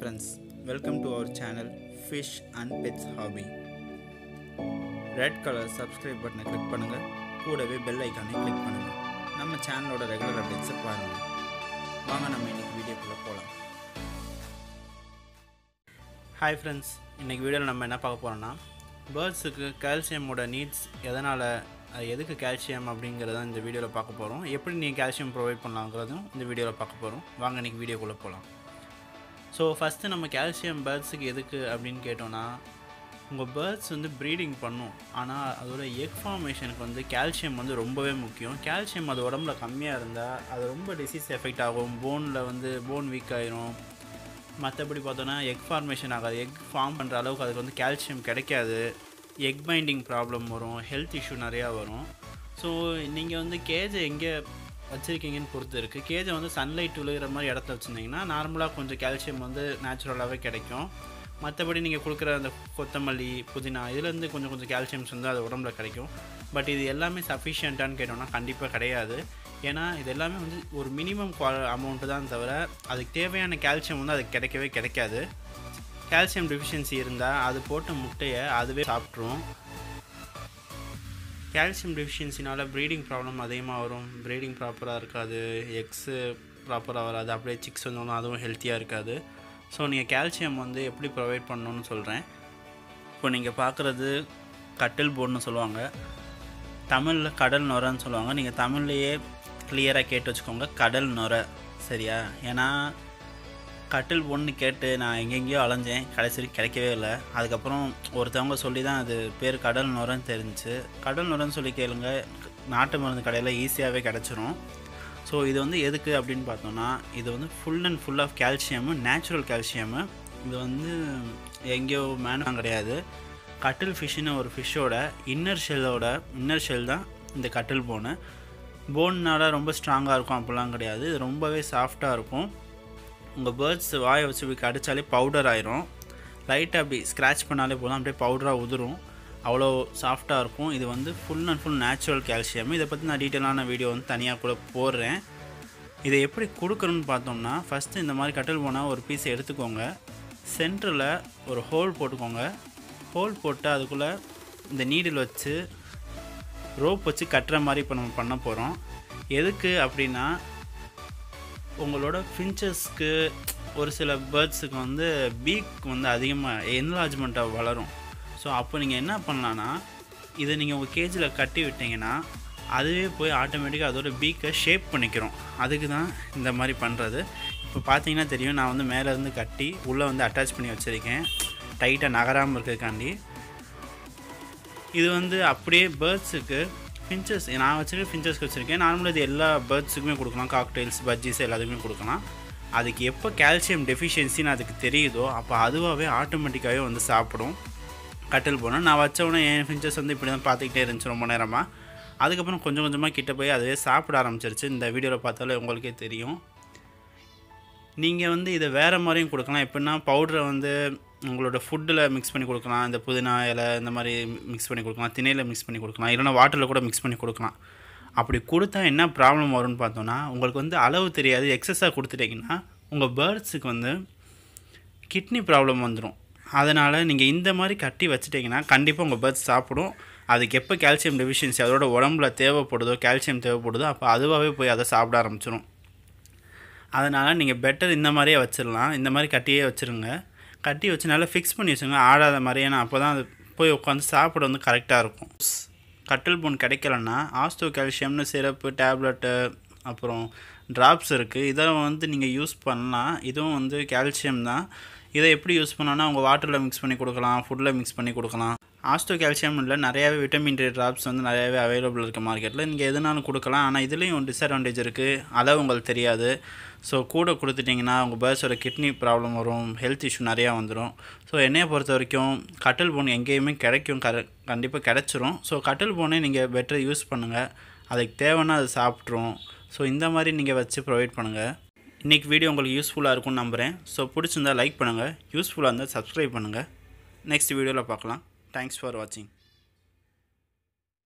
friends welcome to our channel fish and pets hobby red colour subscribe பட்டனை click பண்ணுங்கள் கூடவே bell ஐக்கானை click பண்ணுங்கள் நம்ம சேனலோட ரெகுலர் அப்டேட்ஸை பாருங்கள் வாங்க நம்ம இன்னைக்கு வீடியோக்குள்ளே போகலாம் ஹாய் ஃப்ரெண்ட்ஸ் இன்றைக்கி வீடியோவில் நம்ம என்ன பார்க்க போகிறோம்னா பேர்ட்ஸுக்கு கால்சியமோட நீட்ஸ் எதனால் அது எதுக்கு கால்சியம் அப்படிங்கிறத இந்த வீடியோவில் பார்க்க போகிறோம் எப்படி நீங்கள் கால்சியம் ப்ரொவைட் பண்ணலாங்கிறதும் இந்த வீடியோவில் பார்க்க போகிறோம் வாங்க இன்றைக்கி வீடியோக்குள்ளே போகலாம் ஸோ ஃபஸ்ட்டு நம்ம கால்சியம் பேர்ட்ஸுக்கு எதுக்கு அப்படின்னு கேட்டோன்னா உங்கள் பேர்ட்ஸ் வந்து ப்ரீடிங் பண்ணும் ஆனால் அதோட எக் ஃபார்மேஷனுக்கு வந்து கால்சியம் வந்து ரொம்பவே முக்கியம் கால்சியம் அது உடம்புல கம்மியாக இருந்தால் அது ரொம்ப டிசீஸ் எஃபெக்ட் ஆகும் போனில் வந்து போன் வீக் ஆயிரும் மற்றபடி பார்த்தோன்னா எக் ஃபார்மேஷன் ஆகாது எக் ஃபார்ம் பண்ணுற அளவுக்கு அதுக்கு வந்து கால்சியம் கிடைக்காது எக் பைண்டிங் ப்ராப்ளம் வரும் ஹெல்த் இஷ்யூ நிறையா வரும் ஸோ நீங்கள் வந்து கேஜை எங்கே வச்சுருக்கீங்கன்னு பொறுத்து இருக்குது கேஜை வந்து சன்லைட் விழுகிற மாதிரி இடத்துல வச்சுருந்தீங்கன்னா நார்மலாக கொஞ்சம் கால்சியம் வந்து நேச்சுரலாகவே கிடைக்கும் மற்றபடி நீங்கள் கொடுக்குற அந்த கொத்தமல்லி புதினா இதுலேருந்து கொஞ்சம் கொஞ்சம் கால்சியம்ஸ் வந்து அது உடம்புல கிடைக்கும் பட் இது எல்லாமே சஃபிஷியண்ட்டான்னு கேட்டோம்னா கண்டிப்பாக கிடையாது ஏன்னா இது எல்லாமே வந்து ஒரு மினிமம் குவா அமௌண்ட்டு தான் தவிர அதுக்கு தேவையான கால்சியம் வந்து அதுக்கு கிடைக்கவே கிடைக்காது கால்சியம் டெஃபிஷியன்சி இருந்தால் அது போட்ட முட்டையை அதுவே சாப்பிட்ரும் கால்சியம் டெஃபிஷியன்சினால ப்ரீடிங் ப்ராப்ளம் அதிகமாக வரும் ப்ரீடிங் ப்ராப்பராக இருக்காது எக்ஸு ப்ராப்பராக வராது அப்படியே சிக்ஸ் வந்தாலும் அதுவும் ஹெல்த்தியாக இருக்காது ஸோ நீங்கள் கால்சியம் வந்து எப்படி ப்ரொவைட் பண்ணணும்னு சொல்கிறேன் இப்போ நீங்கள் பார்க்குறது கட்டில் போர்டுன்னு சொல்லுவாங்க தமிழில் கடல் நுரன்னு சொல்லுவாங்க நீங்கள் தமிழ்லையே கிளியராக கேட்டு வச்சுக்கோங்க கடல் நுரை சரியா ஏன்னா கட்டில் பொண்ணு கேட்டு நான் எங்கெங்கேயோ அலைஞ்சேன் கடைசி வரைக்கும் கிடைக்கவே இல்லை அதுக்கப்புறம் ஒருத்தவங்க சொல்லி தான் அது பேர் கடல் நுரன்னு தெரிஞ்சுச்சு கடல் நுரன்னு சொல்லி கேளுங்க நாட்டு மருந்து கடையில் ஈஸியாகவே கிடச்சிரும் ஸோ இது வந்து எதுக்கு அப்படின்னு பார்த்தோன்னா இது வந்து full and full of calcium natural calcium இது வந்து எங்கேயோ மேனும் கிடையாது கட்டில் ஃபிஷ்ஷுன்னு ஒரு ஃபிஷ்ஷோட இன்னர் ஷெல்லோட இன்னர் ஷெல் தான் இந்த கட்டில் போனு போன்னால ரொம்ப ஸ்ட்ராங்காக இருக்கும் அப்படிலாம் கிடையாது இது ரொம்பவே சாஃப்டாக இருக்கும் உங்கள் பேர்ட்ஸ் வாயை வச்சு இப்படி கடிச்சாலே பவுடர் ஆயிரும் லைட்டாக அப்படி ஸ்க்ராட்ச் பண்ணாலே போதும் அப்படியே பவுடராக உதிரும் அவ்வளோ சாஃப்டாக இருக்கும் இது வந்து full and full natural calcium இதை பற்றி நான் டீட்டெயிலான வீடியோ வந்து தனியாக கூட போடுறேன் இதை எப்படி கொடுக்குறோன்னு பார்த்தோம்னா ஃபஸ்ட்டு இந்த மாதிரி கட்டில் போனால் ஒரு பீஸ் எடுத்துக்கோங்க சென்டரில் ஒரு ஹோல் போட்டுக்கோங்க ஹோல் போட்டு அதுக்குள்ளே இந்த நீடில் வச்சு ரோப் வச்சு கட்டுற மாதிரி இப்போ நம்ம பண்ண போகிறோம் எதுக்கு அப்படின்னா உங்களோட ஃபின்ச்சஸ்க்கு ஒரு சில பேர்ட்ஸுக்கு வந்து பீக் வந்து அதிகமாக என்லார்ஜ்மெண்ட்டாக வளரும் ஸோ அப்போ நீங்கள் என்ன பண்ணலான்னா இதை நீங்கள் உங்கள் கேஜில் கட்டி விட்டிங்கன்னா அதுவே போய் ஆட்டோமேட்டிக்காக அதோட பீக்கை ஷேப் பண்ணிக்கிறோம் அதுக்கு தான் இந்த மாதிரி பண்ணுறது இப்போ பார்த்தீங்கன்னா தெரியும் நான் வந்து மேலேருந்து கட்டி உள்ளே வந்து அட்டாச் பண்ணி வச்சுருக்கேன் டைட்டாக நகராமல் இருக்கிறதுக்காண்டி இது வந்து அப்படியே பேர்ட்ஸுக்கு ஃபின்ச்சஸ் நான் வச்சுருக்க ஃபின்ச்சஸ்க்கு வச்சுருக்கேன் நார்மலாக இது எல்லா பேர்ட்ஸுக்குமே கொடுக்கலாம் காக்டெயில்ஸ் பஜ்ஜிஸ் எல்லாத்துக்குமே கொடுக்கலாம் அதுக்கு எப்போ கால்சியம் டெஃபிஷியன்சின்னு அதுக்கு தெரியுதோ அப்போ அதுவாகவே ஆட்டோமேட்டிக்காகவே வந்து சாப்பிடும் கட்டில் போனால் நான் வச்ச உடனே என் ஃபின்ச்சஸ் வந்து இப்படி தான் பார்த்துக்கிட்டே இருந்துச்சு ரொம்ப நேரமாக அதுக்கப்புறம் கொஞ்சம் கொஞ்சமாக கிட்ட போய் அதுவே சாப்பிட ஆரம்பிச்சிருச்சு இந்த வீடியோவில் பார்த்தாலே உங்களுக்கே தெரியும் நீங்கள் வந்து இதை வேறு மாதிரியும் கொடுக்கலாம் எப்படின்னா பவுடரை வந்து உங்களோட ஃபுட்டில் மிக்ஸ் பண்ணி கொடுக்கலாம் இந்த புதினா இலை இந்த மாதிரி மிக்ஸ் பண்ணி கொடுக்கலாம் திணையில் மிக்ஸ் பண்ணி கொடுக்கலாம் இல்லைனா வாட்டரில் கூட மிக்ஸ் பண்ணி கொடுக்கலாம் அப்படி கொடுத்தா என்ன ப்ராப்ளம் வரும்னு பார்த்தோன்னா உங்களுக்கு வந்து அளவு தெரியாது எக்ஸஸாக கொடுத்துட்டிங்கன்னா உங்கள் பேர்ட்ஸுக்கு வந்து கிட்னி ப்ராப்ளம் வந்துடும் அதனால் நீங்கள் இந்த மாதிரி கட்டி வச்சுட்டிங்கன்னா கண்டிப்பாக உங்கள் பேர்ட்ஸ் சாப்பிடும் அதுக்கு எப்போ கால்சியம் டெஃபிஷியன்சி அதோட உடம்புல தேவைப்படுதோ கால்சியம் தேவைப்படுதோ அப்போ அதுவாகவே போய் அதை சாப்பிட ஆரம்பிச்சிடும் அதனால் நீங்கள் பெட்டர் இந்த மாதிரியே வச்சிடலாம் இந்த மாதிரி கட்டியே வச்சுருங்க கட்டி வச்சு நல்லா ஃபிக்ஸ் பண்ணி வச்சுருங்க ஆடாத மாதிரி ஏன்னா அப்போ தான் அது போய் உட்காந்து சாப்பிட வந்து கரெக்டாக இருக்கும் கட்டில் போன் கிடைக்கலன்னா ஆஸ்டோ கால்சியம்னு சிரப்பு டேப்லெட்டு அப்புறம் ட்ராப்ஸ் இருக்குது இதெல்லாம் வந்து நீங்கள் யூஸ் பண்ணலாம் இதுவும் வந்து கால்சியம் தான் இதை எப்படி யூஸ் பண்ணோன்னா உங்கள் வாட்டரில் மிக்ஸ் பண்ணி கொடுக்கலாம் ஃபுட்டில் மிக்ஸ் பண்ணி கொடுக்கலாம் ஆஸ்டோ கால்சியம் இல்லை நிறையாவே விட்டமின் டி ட்ராப்ஸ் வந்து நிறையாவே அவைலபிள் இருக்குது மார்க்கெட்டில் நீங்கள் எதுனாலும் கொடுக்கலாம் ஆனால் இதுலேயும் டிஸ்அட்வான்டேஜ் இருக்குது அளவு உங்களுக்கு தெரியாது ஸோ கூட கொடுத்துட்டிங்கன்னா உங்கள் பேர்ஸோட கிட்னி ப்ராப்ளம் வரும் ஹெல்த் இஷ்யூ நிறையா வந்துடும் ஸோ என்னையை பொறுத்த வரைக்கும் கட்டில் போன் எங்கேயுமே கிடைக்கும் கர கண்டிப்பாக கிடச்சிரும் ஸோ கட்டில் போனே நீங்கள் பெட்டர் யூஸ் பண்ணுங்கள் அதுக்கு தேவைன்னா அது சாப்பிட்ரும் ஸோ இந்த மாதிரி நீங்கள் வச்சு ப்ரொவைட் பண்ணுங்கள் இன்றைக்கி வீடியோ உங்களுக்கு யூஸ்ஃபுல்லாக இருக்கும்னு நம்புகிறேன் ஸோ பிடிச்சிருந்தால் லைக் பண்ணுங்கள் யூஸ்ஃபுல்லாக இருந்தால் சப்ஸ்கிரைப் பண்ணுங்கள் நெக்ஸ்ட் வீடியோவில் பார்க்கலாம் தேங்க்ஸ் ஃபார் வாட்சிங்